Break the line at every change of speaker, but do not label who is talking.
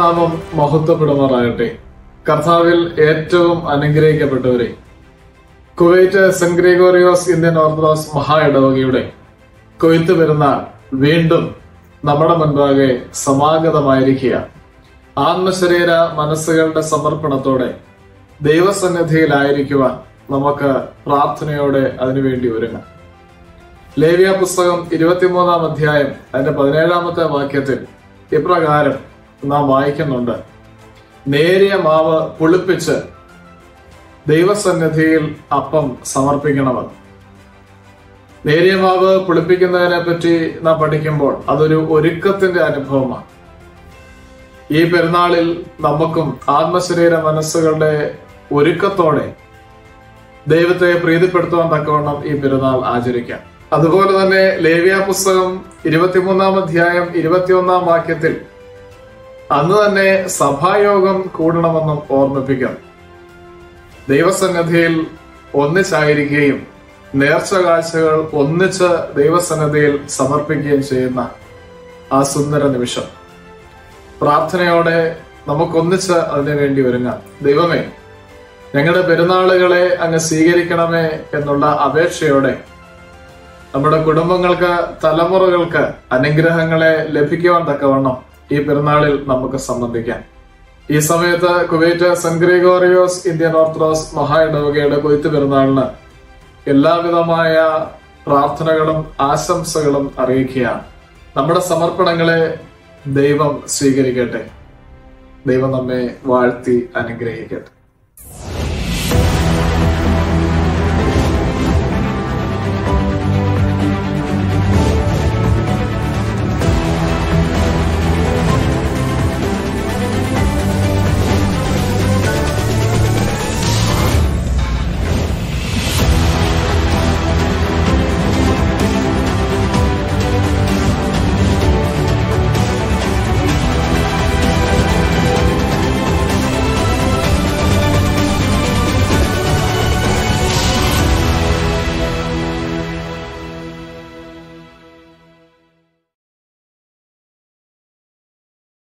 ദൈവനാമം മഹത്വപ്പെടുമാറാകട്ടെ കർത്താവിൽ ഏറ്റവും അനുഗ്രഹിക്കപ്പെട്ടവരെ Kuwait Saint Gregorios Indian Orthodox മഹാ ഇടവകയുടെ കൊയ്ത്ത് പെരുന്നാൾ വീണ്ടും നമ്മുടെ മുൻപാകെ സമാഗതമായിരിക്കുക ആത്മശരീര മനസ്സുകളുടെ സമർപ്പണത്തോടെ ദൈവസന്നിധിയിലായിരിക്കുവാൻ നമുക്ക് പ്രാർത്ഥനയോടെ അതിനുവേണ്ടി ഒരുങ്ങാം ലേവ്യ പുസ്തകം ഇരുപത്തിമൂന്നാം അധ്യായം അതിന്റെ പതിനേഴാമത്തെ വാക്യത്തിൽ ഇപ്രകാരം നാം വായിക്കുന്നുണ്ട് നേരിയ മാവ് പുളിപ്പിച്ച് ദൈവസന്നിധിയിൽ അപ്പം സമർപ്പിക്കണമെന്ന് നേരിയ മാവ് പുളിപ്പിക്കുന്നതിനെ പറ്റി നാം പഠിക്കുമ്പോൾ അതൊരു ഒരുക്കത്തിന്റെ അനുഭവമാണ് ഈ പെരുന്നാളിൽ നമുക്കും ആത്മശരീര മനസ്സുകളുടെ ഒരുക്കത്തോടെ ദൈവത്തെ പ്രീതിപ്പെടുത്തുവാൻ തക്കവണ്ണം ഈ പെരുന്നാൾ ആചരിക്കാം അതുപോലെ തന്നെ ലേവ്യ പുസ്തകം ഇരുപത്തിമൂന്നാം അധ്യായം ഇരുപത്തിയൊന്നാം വാക്യത്തിൽ അന്ന് തന്നെ സഭായോഗം കൂടണമെന്നും ഓർമ്മിപ്പിക്കുന്നു ദൈവസന്നിധിയിൽ ഒന്നിച്ചായിരിക്കുകയും നേർച്ച കാഴ്ചകൾ ഒന്നിച്ച് ദൈവസന്നിധിയിൽ സമർപ്പിക്കുകയും ചെയ്യുന്ന ആ സുന്ദര നിമിഷം പ്രാർത്ഥനയോടെ നമുക്കൊന്നിച്ച് അതിനു വേണ്ടി ഒരുങ്ങാം ദൈവമേ ഞങ്ങളുടെ പെരുന്നാളുകളെ അങ്ങ് സ്വീകരിക്കണമേ എന്നുള്ള അപേക്ഷയോടെ നമ്മുടെ കുടുംബങ്ങൾക്ക് തലമുറകൾക്ക് അനുഗ്രഹങ്ങളെ ലഭിക്കുവാൻ തക്കവണ്ണം ഈ പെരുന്നാളിൽ നമുക്ക് സംബന്ധിക്കാം ഈ സമയത്ത് Kuwait Saint Gregorios Indian Orthodox മഹാ ഇടവകയുടെ കൊയ്ത്ത് പെരുന്നാളിന് എല്ലാവിധമായ പ്രാർത്ഥനകളും ആശംസകളും അറിയിക്കുകയാണ് നമ്മുടെ സമർപ്പണങ്ങളെ ദൈവം സ്വീകരിക്കട്ടെ ദൈവം നമ്മെ വാഴ്ത്തി അനുഗ്രഹിക്കട്ടെ